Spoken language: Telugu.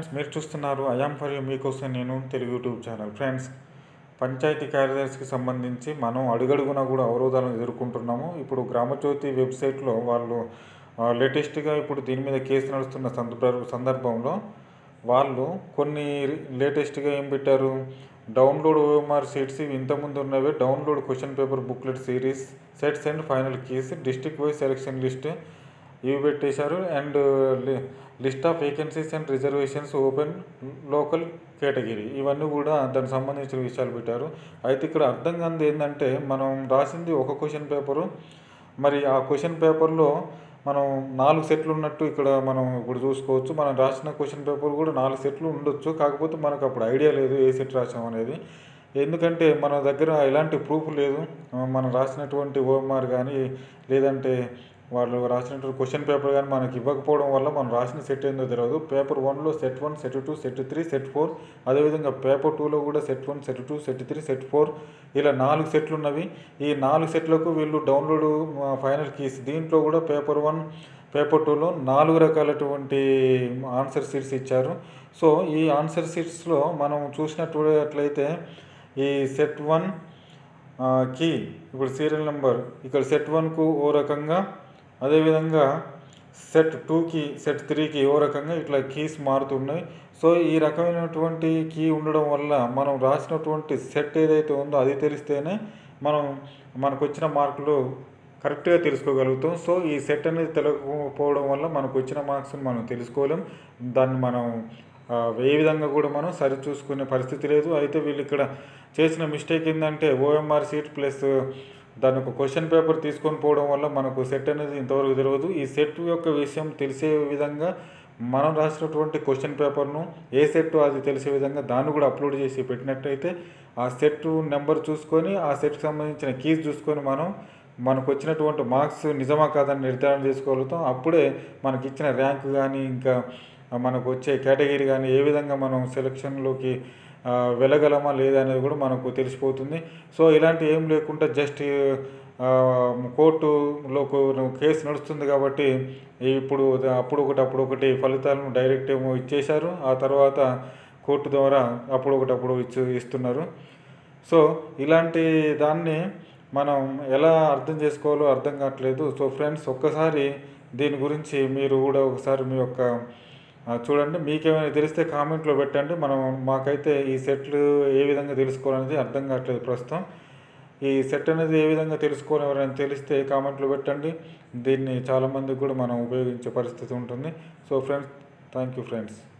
ఫ్రెండ్స్ మీరు చూస్తున్నారు అయాం ఫర్ యూ మీకోసం నేను Telugu YouTube channel friends panchayat కార్యదర్శికి సంబంధించి మనం అడుగడుగునా కూడా అవరోధాలను ఎదుర్కొంటున్నాము ఇప్పుడు గ్రామజ్యోతి వెబ్సైట్లో వాళ్ళు ఆ, లేటెస్ట్గా ఇప్పుడు దీని మీద కేసు నడుస్తున్న సందర్భ సందర్భంలో వాళ్ళు కొన్ని లేటెస్ట్గా ఏం పెట్టారు డౌన్లోడ్ ఓఎంఆర్ సీట్స్ ఇవి ఇంతకుముందు ఉన్నవి download question paper booklet series sets and final keys district wise selection list ఇవి పెట్టేశారు and list of vacancies and reservations open local category ఇవన్నీ కూడా దానికి సంబంధించిన విషయాలు పెట్టారు అయితే ఇక్కడ అర్థం కానిది ఏంటంటే మనం రాసింది ఒక క్వశ్చన్ పేపరు మరి ఆ క్వశ్చన్ పేపర్లో మనం నాలుగు సెట్లు ఉన్నట్టు ఇక్కడ మనం ఇప్పుడు చూసుకోవచ్చు మనం రాసిన క్వశ్చన్ పేపర్ కూడా నాలుగు సెట్లు ఉండొచ్చు కాకపోతే మనకు అప్పుడు ఐడియా లేదు ఏ సెట్ రాసాం అనేది ఎందుకంటే మన దగ్గర ఎలాంటి ప్రూఫ్ లేదు ఆ, మనం రాసినటువంటి ఓఎంఆర్ కానీ లేదంటే వాళ్ళు రాసినటువంటి క్వశ్చన్ పేపర్ కానీ మనకి ఇవ్వకపోవడం వల్ల మనం రాసిన సెట్ ఏందో తెలియదు పేపర్ వన్లో set one set two set three set four అదేవిధంగా పేపర్ టూలో కూడా set one set two set three set four ఇలా నాలుగు సెట్లు ఉన్నవి ఈ నాలుగు సెట్లకు వీళ్ళు డౌన్లోడ్ ఫైనల్ కీస్ దీంట్లో కూడా పేపర్ వన్ పేపర్ టూలో నాలుగు రకాలటువంటి ఆన్సర్ షీట్స్ ఇచ్చారు సో ఈ ఆన్సర్ షీట్స్లో మనం చూసినట్లయితే ఈ సెట్ వన్ కీ ఇప్పుడు సీరియల్ నెంబర్ ఇక్కడ సెట్ వన్కు ఓ రకంగా అదేవిధంగా సెట్ టూకి సెట్ త్రీకి ఓ రకంగా ఇట్లా కీస్ మారుతున్నాయి సో ఈ రకమైనటువంటి కీ ఉండడం వల్ల మనం రాసినటువంటి సెట్ ఏదైతే ఉందో అది తెలిస్తేనే మనం మనకు వచ్చిన మార్కులు కరెక్ట్గా తెలుసుకోగలుగుతాం సో ఈ సెట్ అనేది తెలియకపోవడం వల్ల మనకు వచ్చిన మార్క్స్ని మనం తెలుసుకోలేం దాన్ని మనం ఆ, ఏ విధంగా కూడా మనం సరి చూసుకునే పరిస్థితి లేదు అయితే వీళ్ళు ఇక్కడ చేసిన మిస్టేక్ ఏంటంటే ఓఎంఆర్ సీట్ ప్లస్ దాని ఒక క్వశ్చన్ పేపర్ తీసుకొని పోవడం వల్ల మనకు సెట్ అనేది ఇంతవరకు తెలియదు ఈ సెట్ యొక్క విషయం తెలిసే విధంగా మనం రాసినటువంటి క్వశ్చన్ పేపర్ను ఏ సెట్ అది తెలిసే విధంగా దాన్ని కూడా అప్లోడ్ చేసి పెట్టినట్టయితే ఆ సెట్ నెంబర్ చూసుకొని ఆ సెట్కి సంబంధించిన కీస్ చూసుకొని మనం మనకు వచ్చినటువంటి మార్క్స్ నిజమా కాదని నిర్ధారణ చేసుకోగలుగుతాం అప్పుడే మనకి ఇచ్చిన ర్యాంక్ కానీ ఇంకా మనకు వచ్చే కేటగిరీ కానీ ఏ విధంగా మనం సెలక్షన్లోకి ఆ, వెళ్ళగలమా లేదా అనేది కూడా మనకు తెలిసిపోతుంది సో ఇలాంటి ఏం లేకుండా జస్ట్ ఆ, కోర్టులో కేసు నడుస్తుంది కాబట్టి ఇప్పుడు అప్పుడు ఒకటి అప్పుడు ఒకటి ఫలితాలను డైరెక్ట్ ఏమో ఇచ్చేశారు ఆ తర్వాత కోర్టు ద్వారా అప్పుడు ఒకటి అప్పుడు ఇచ్చు ఇస్తున్నారు సో ఇలాంటి దాన్ని మనం ఎలా అర్థం చేసుకోవాలో అర్థం కావట్లేదు సో ఫ్రెండ్స్ ఒక్కసారి దీని గురించి మీరు కూడా ఒకసారి మీ యొక్క ఆ, చూడండి మీకేమైనా తెలిస్తే కామెంట్లో పెట్టండి మనం మాకైతే ఈ సెట్లు ఏ విధంగా తెలుసుకోవాలనేది అర్థం కావట్లేదు ప్రస్తుతం ఈ సెట్ అనేది ఏ విధంగా తెలుసుకోవాలి ఎవరైనా తెలిస్తే కామెంట్లో పెట్టండి దీన్ని చాలామందికి కూడా మనం ఉపయోగించే పరిస్థితి ఉంటుంది so friends thank you friends